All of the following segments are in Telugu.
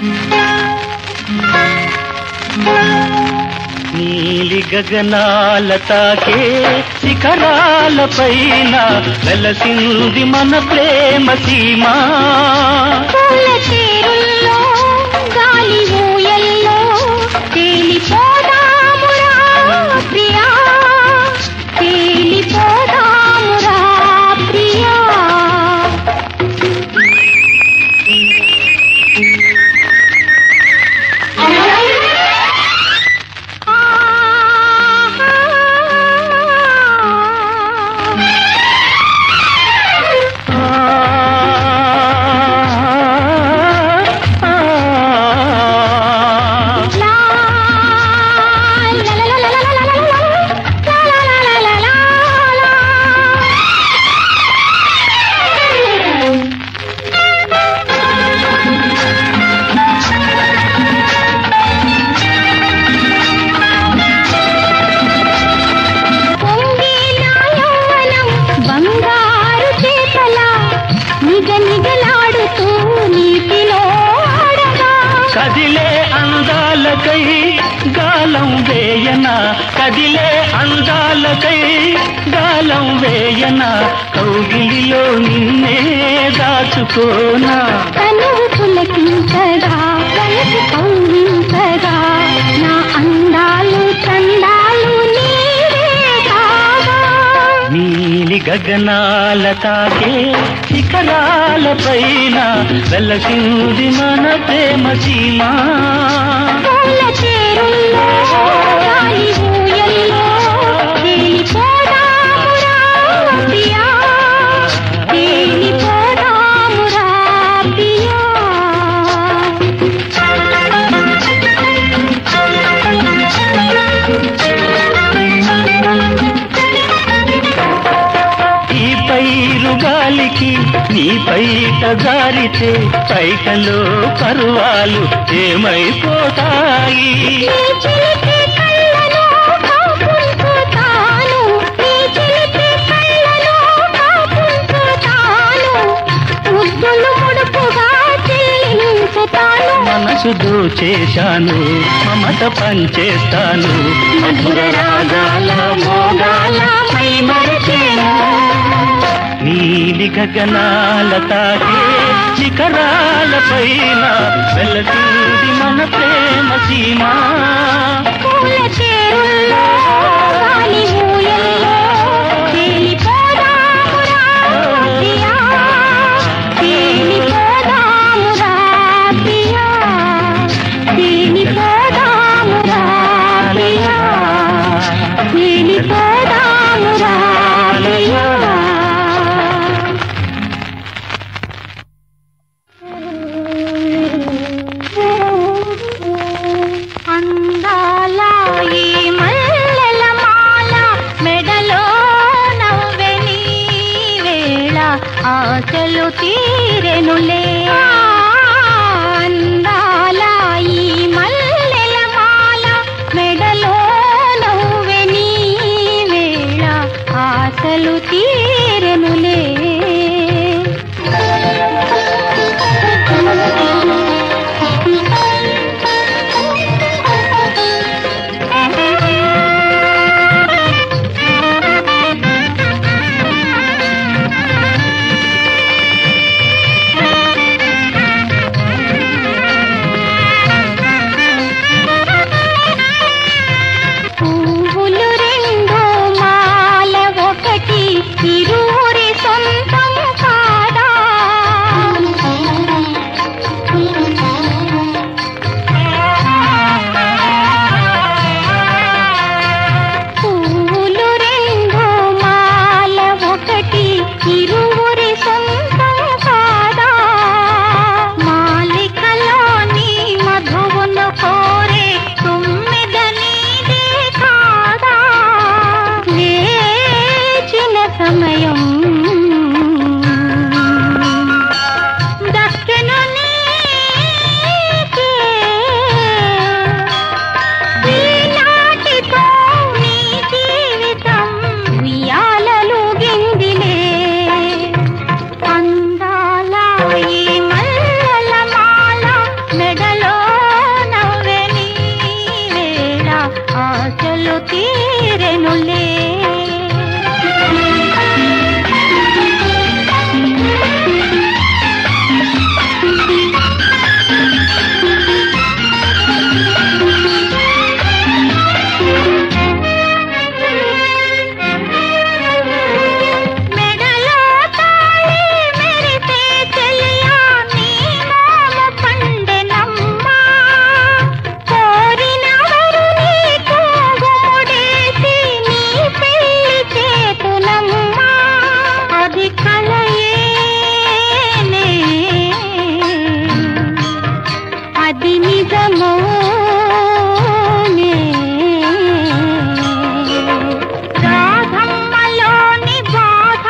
నీలి గగనాల తాకే శిఖరాల పైన వెలసింది మన ప్రేమ సీమా పూల తేరుల్లో గాలి ఊయల్లో తేలిపోదామురా ప్రియా తేలిపోదామురా ప్రియా లా లా లా లా లా లా లా లా లా లా లా లా పొంగే నా యౌవనం బంగారు చేపల నిగ నిగలాడుతూ నీటిలో ఆడగా కదిలే అందాలకై గాలం వేయన కదిలే అందాలకై గాలం వేయన కౌగిలిలో నిన్నే దాచుకోనా కనువు పులకించగా వలపు కౌగించగా నా అందాలు చందాలు నీవే కాగా నీలి గగనాల తాకే శిఖరాల పైన వెలసింది మన ప్రేమ సీమా పూల చేరుల్లో గాలి ఊయల్లో తేలిపోదామురా ప్రియా తేలిపోదామురా ప్రియా ఈ పైరు గాలికి నీ పైట జారితే పైటలో పరువాలు ఏమైపోతాయి నీ చిలిపి కళ్ళలో కాపుంచుతాను నీ చిలిపి కళ్ళలో కాపుంచుతాను ముద్దులు ముడుపుగా చెల్లించుతాను మనసు దోచేశాను మమత పంచేస్తాను మధుర రాగాల మోగాల మై మరచేను నీలి గగనాల తాకే శిఖరాల పైన వెలసింది మన ప్రేమ సీమా పూల చేరుల్లో గాలి ఊయల్లో తేలిపోదామురా ప్రియా తేలిపోదామురా ప్రియా తేలిపోదామురా ప్రియా తేలిపోదామురా ప్రియా అది నిజమోనే రాధమ్మలోని బాధ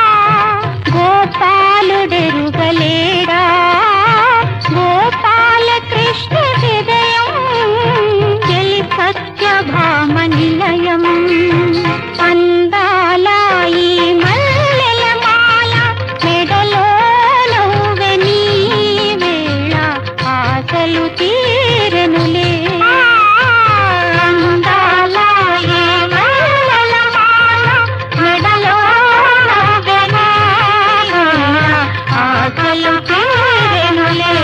గోపాలుడెరుగలేడా గోపాల కృష్ణ హృదయం జలి సత్యభామ నిలయం అందాల ఈ మల్లెల మాల మెడలో నవ్వె నీ వేళ ఆశలు తీరెనులే అందాల ఈ మల్లెల మాల మెడలో నవ్వె నీ వేళ ఆశలు తీరెనులే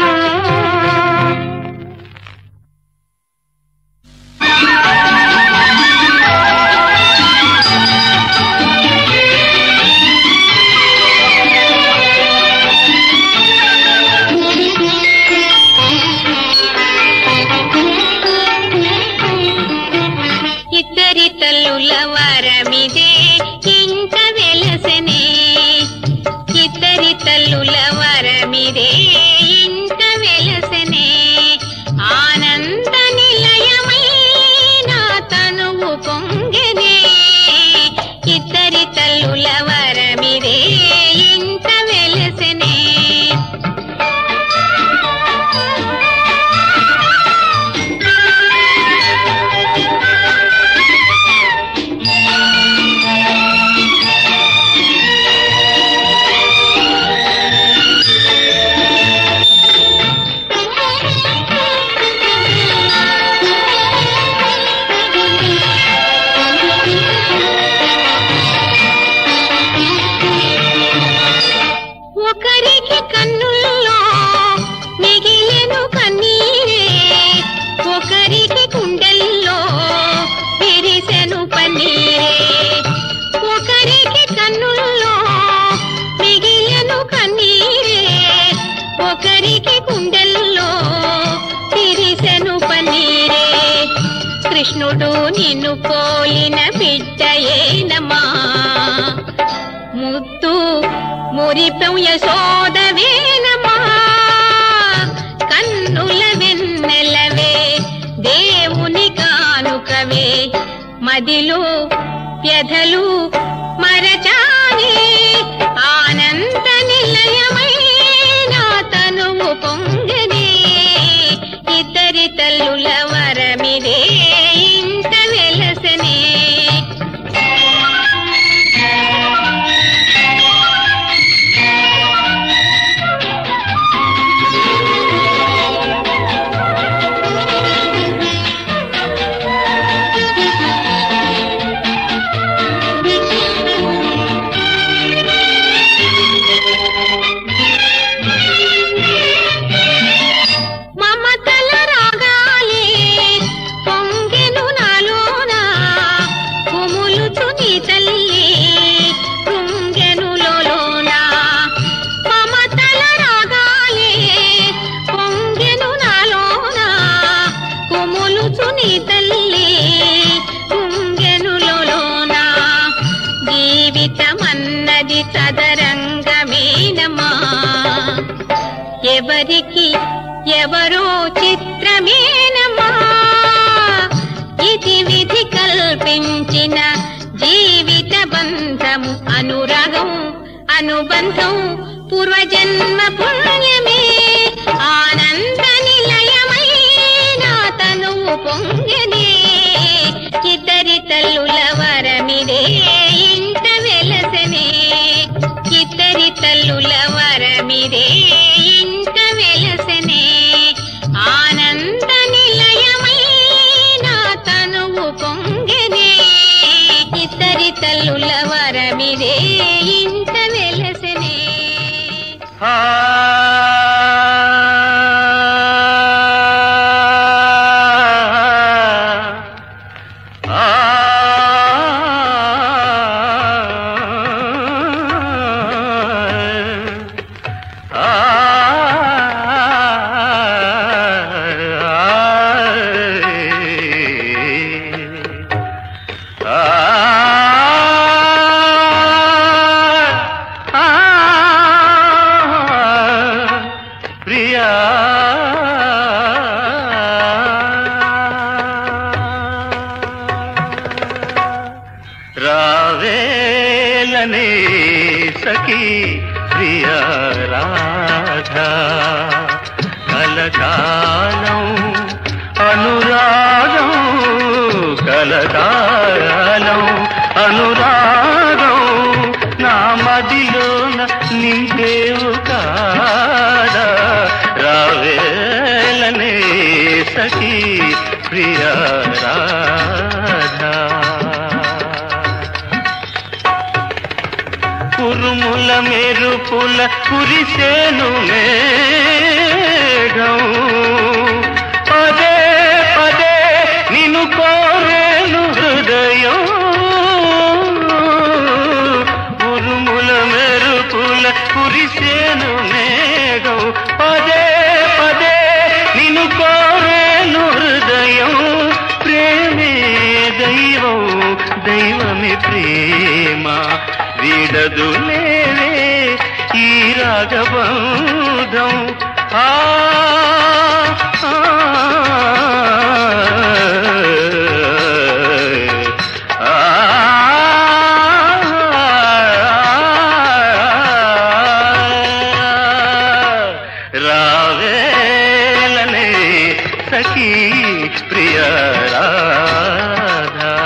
ఇద్దరి తల్లుల వరమిదే ఇంత వెలసనే ఇద్దరి తల్లుల వరమిదే ఇంత వెలసనే ఆనంద నిలయమై నా తనువు పొంగనే ఇద్దరి తల్లుల వరమిదే ఇంత వెలసనే ఒకరికి కన్నుల్లో మిగిలెను కన్నీరే ఒకరికి కుండెల్లో విరిసెను పన్నీరే ఒకరికి కన్నుల్లో మిగిలెను కన్నీరే ఒకరికి కుండెల్లో విరిసెను పన్నీరే కృష్ణుడు నిన్ను పోలిన బిడ్డయేనమా ముద్దు మురిపం యశోదవేనమా కన్నుల వెన్నెలవే దేవుని కానుకవే మదిలో వ్యధలు మరచాని ఆనంద నిలయమై నా తనువు పొంగనే ఇద్దరి తల్లుల వరమిదే ఇంత వెలసనే మమతల రాగాలే పొంగెను నాలోన కుములుచు నీ తల్లి కృంగెను లోలోన మమతల రాగాలే పొంగెను నాలోన కుములుచు నీ తల్లి కృంగెను లోలోన జీవితమన్నది చదరంగమేనమా ఎవరికి ఎవరో చిత్రమేనమ్మా ఇది విధి కల్పించిన జీవిత బంధము అనురాగం అనుబంధం పూర్వజన్మ పుణ్యమే ఆనంద నిలయమై నా తనువు పొంగనే ఇద్దరి తల్లుల వరమిదే ఇంత వెలసనే ఇద్దరి తల్లుల వరమిదే ఇంత వెలసనే ఆనంద నిలయమై నా తనువు పొంగనే ఇద్దరి తల్లుల వరమిదే ఇంత వెలసనే ఆ కలకాలం అనురాగం కలకాలం అనురాగం నా మదిలోన నింపేవు కాదా రావేలనే సఖీ ప్రియ రాధా కురుముల మెరుపుల కురిసేను మేఘం పదే పదే నిన్ను కోరేను హృదయం ఉరుముల మెరుపుల కురిసేను మేఘం పదే పదే నిన్ను కోరేను హృదయం ప్రేమే దైవం దైవమే ప్రేమ వీడదు లేవే ఈ రాగబంధం ఆ ఆ, ఆ, రావేలనే సఖీ ప్రియ రాధా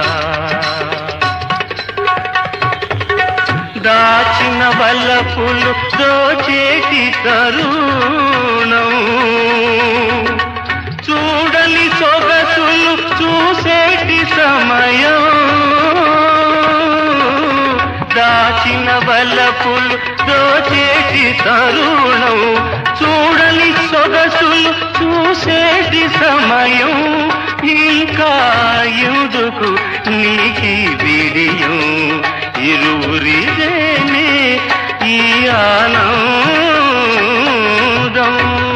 దాచిన వల్లపులు దోచేటి తరుణం చూడని సొగసులు చూసేటి సమయం దాచిన వల్లపులు దోచేటి తరుణం చూడని సొగసులు చూసేటి సమయం ఇంకా ఎందుకు నీకి విడియం ఇరువురిదేనే ఈ ఆనందం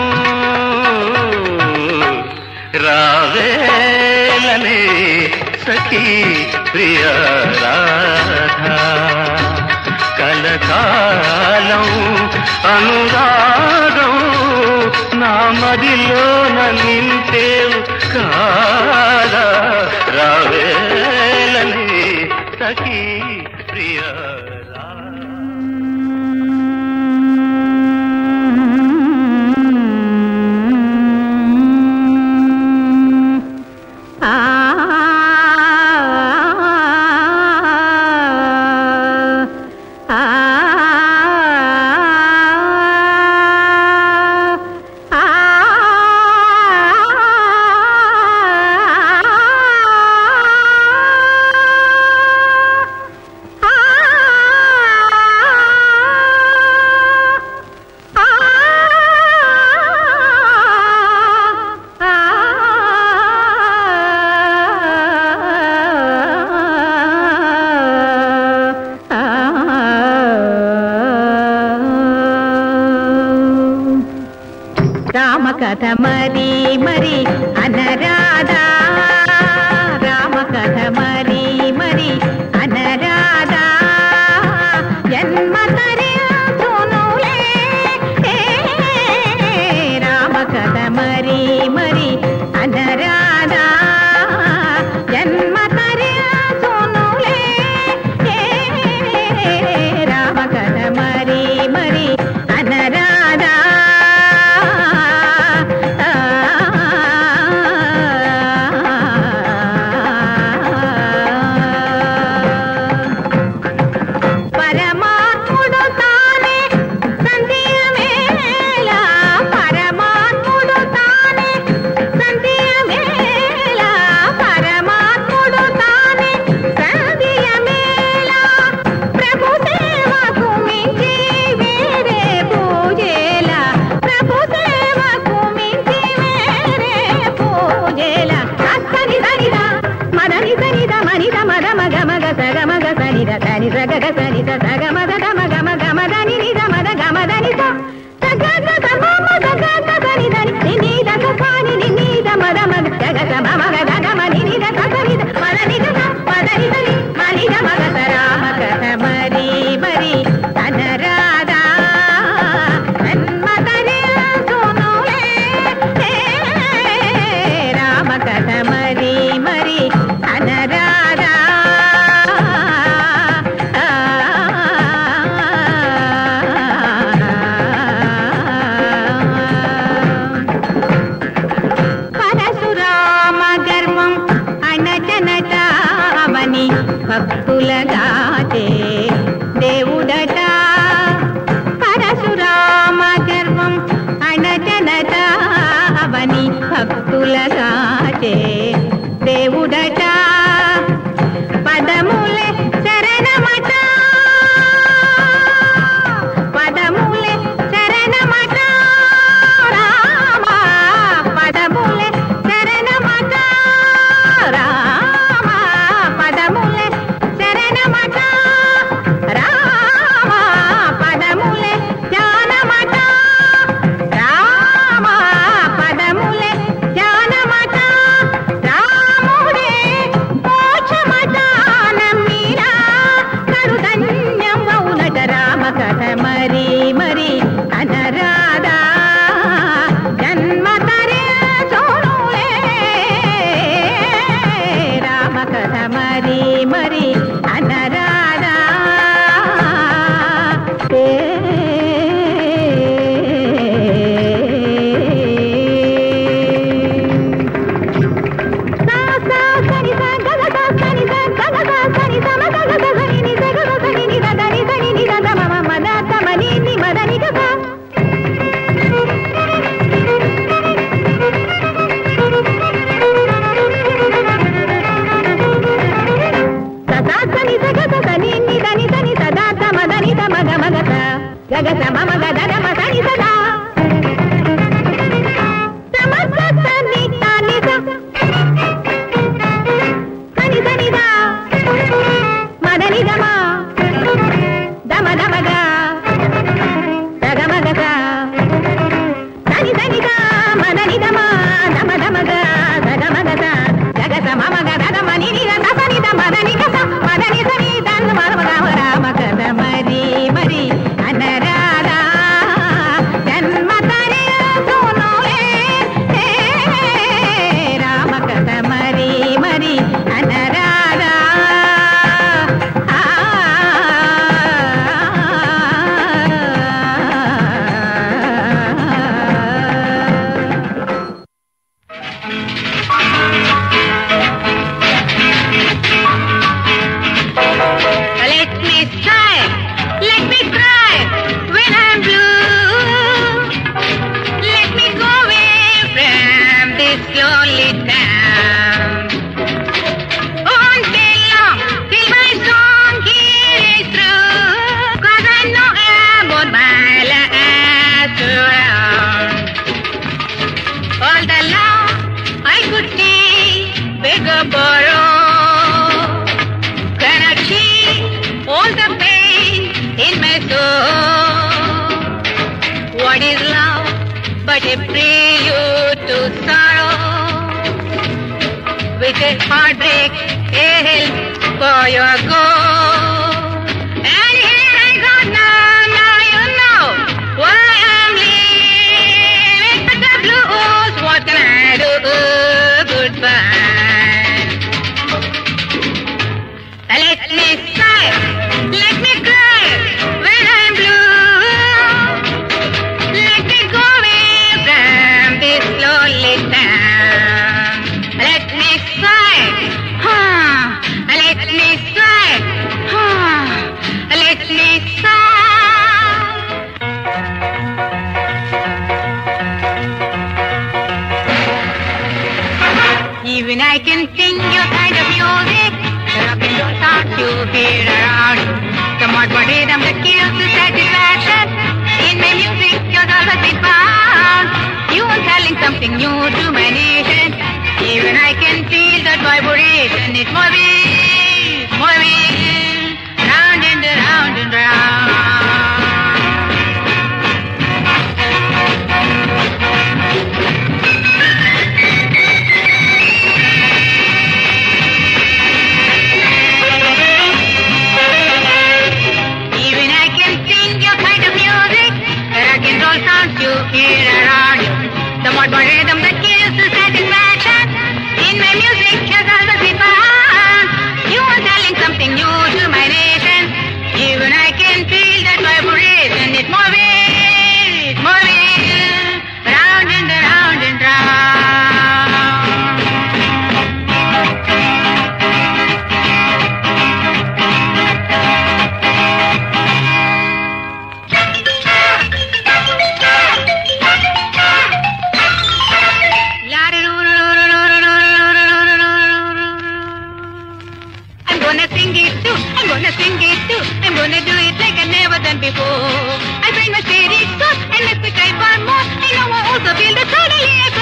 రావేలనే సఖీ ప్రియ రాధా కలకాలం అనురాగం నా మదిలోన నింపేవు కాదా రావేలని సఖీ ప్రియ రాధా రామ కథ మరి మరి అనరాధా రామ కథ మరి మరి అనరాధా జన్మ తరించునులే రామ కథ మరి మరి అనరాధా జన్మ తరించునులే రామ కథ మరి మరి అనరాధా పరమాత్ముడు తానే సంధ్యమేళ పరమాత్ముడు తానే సంధ్యమేళ పరమాత్ముడు తానే సంధ్యమేళ ప్రభు సేవకు మించి వేరే పూజేల ప్రభు సేవకు మించి వేరే పూజేల అస్తని సరిద మదని సరిద మనిద మద మగ మగ సగ మగ సనిద సని సగ గ సనిద సగ మద ద మగ మగ మద ని నిద మద గ మద ని స సగ గ స మ మ గ గ గ స ని ద ని ని ని ద స స ని ని ని ద మద మగ గ గ స మ మ గ గ గ మ ని ని ద స స ని ద మద ని ద స మద ని ద ని మ ని ద మగ స రామ కథ మరి మరి అనరాధా జన్మతరిల్చునులే రామ కథ మరి మరి అనరాధా పలుకులగాచే దేవుడట పదములే శరణమట పదములే శరణమట రామ పదములే శరణమట రామ పదములే శరణమట రామ పదములే ధ్యానమట రామ పదములే ధ్యానమట రాముడే మోక్షమట నమ్మిరా కడుధన్యం అవునట రామ కథ మరి మరి అనరాదా జన్మ తరే సోనులే రామ కథ మరి మరి అనరాదా సా సా సని సా గగ సా సని సా గగ సా సని స మ గగ స సని ని స గగ సని ని ద ద ని సని ని ద ద మ మ మ ద త మ ని ని మ ద ని గ స స సా సని స గ స స ని ని ద ని స ని స ద త మ ద ని ద మ గ మ గ స గ గ స మ మ గ ద ద మ స ని స ద స మ స స ని త ని స సని సని ద మదని గమ దమ దమ గ దగ మగ గ సని సని ద మదని దమ దమ దమ గ దగ మగ గ దగ స మమ గ దద మని ని ద సని ద మదని గ స మదని సని దన్ మర మగ రామ కథ మరి మరి అనరారా జన్మ తరే సోనోలే రామ కథ మరి మరి అనరారా Let me sigh, let me cry when I'm blue. Let me go away from this lonely town. All day long till my song here is through. 'Cause I know I'm on my last round. All the long I could see, beg or borrow. Can achieve all the pain in my soul. What is love but a prelude to sorrow? With a heartbreak, a help for your goal. And here I go now, now you know why I'm leaving. But the blues, what can I do? Goodbye. Let me sigh, let me cry when I'm blue. Let me go away from this lonely town. Let me sigh, huh? Let me sigh, huh? Let me sigh. Even I can sing your kind of music. The rock and roll sound you hear around you. The modern rhythm that kills the satisfaction. In my music, you're always been found. You are telling something new to my nation. Even I can feel that vibration. It's moving, moving, round and round and round. Even I can sing your kind of music. The rock and roll sounds you hear around you. The modern rhythm that gives the satisfaction. In my music, has always been found. than before. I bring my spirit up and make me try for more. I know I also feel the suddenly a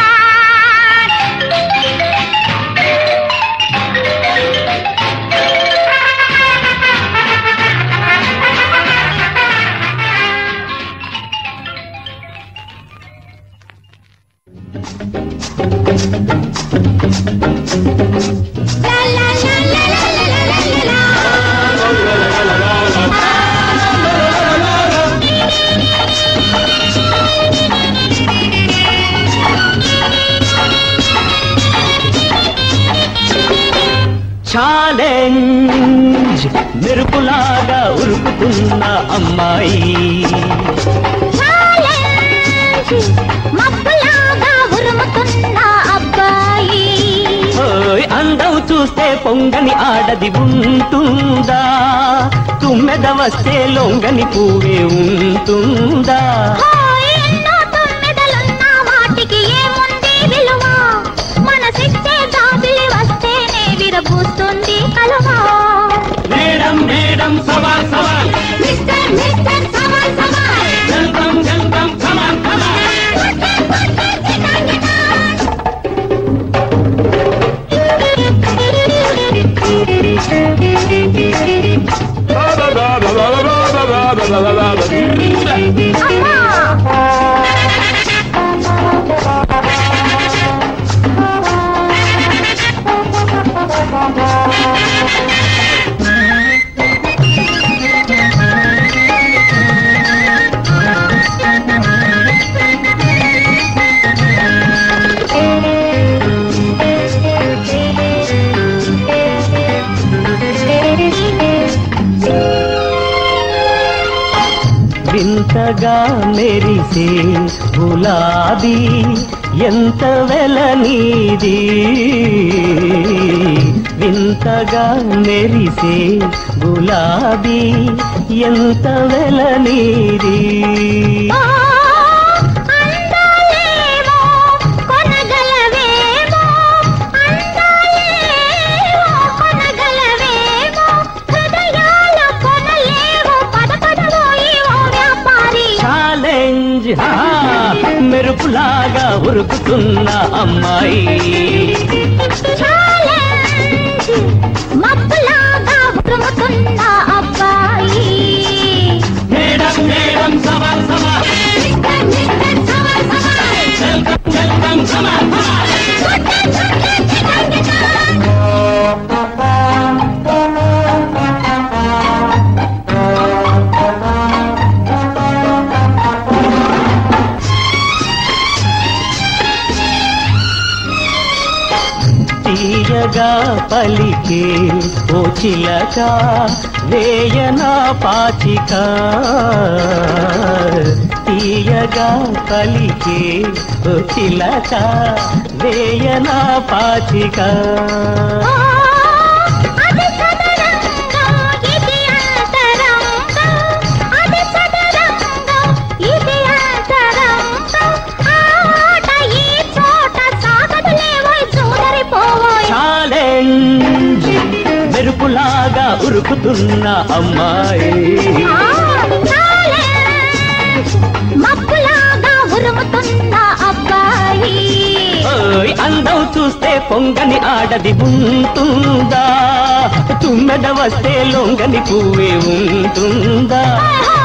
challenge మెరుపులాగా ఉరుకుతున్న అమ్మాయి మబ్బులాగా ఉరుముతున్న అబ్బాయి ఓయ్ అందం చూస్తే పొంగని ఆడది ఉంటుందా తుమ్మెద వస్తే లొంగని పువ్వే ఉంటుందా హాయ్ ఎన్నో తొమ్మిదలున్న వాటికి ఏముంది విలువ మనసిచ్చే జాబిలి వస్తేనే విరబూస్తుంది కలవా మేడం మేడం సవాల్ సవాల్ మిస్టర్ మిస్టర్ సవాల్ సవాల్ వెల్కమ్ వెల్కమ్ కమాన్ కమాన్ వింతగా మెరిసే గులాబీ ఎంత వెల నీది వింతగా మెరిసే గులాబీ ఎంత వెల నీది ఓ అందాలేమో కొనగలవేమో అందాలేమో కొనగలవేమో హృదయాల కొనలేవో పద పదవోయి ఓ వ్యాపారి ఛాలెంజ్ హా, మెరుపులాగా ఉరుకుతున్న అమ్మాయి ఛాలెంజ్ మబ్బులాగా ఉరుముతున్న అబ్బాయి మేడం మేడం సవాల్ సవాల్ మిస్టర్ మిస్టర్ సవాల్ సవాల్ వెల్కమ్ వెల్కమ్ కమాన్ కమాన్ తీయగా పలికే ఓ చిలక వేయనా పాచిక తీయగా పలికే ఓ చిలక వేయనా పాచిక ఓ అది చదరంగం ఇది అంతరంగం అది చదరంగం ఇది అంతరంగం ఆట ఈ చోట సాగదులేవోయ్ చూడరిపోవోయ్ ఛాలెంజ్ మెరుపులాగా ఉరుకుతున్న అమ్మాయి ఆ, ఛాలెంజ్ మబ్బులాగా ఉరుముతున్న అబ్బాయి ఓయ్ అందం చూస్తే పొంగని ఆడది ఉంటుందా తుమ్మెద వస్తే లొంగని పువ్వే ఉంటుందా ఆహా,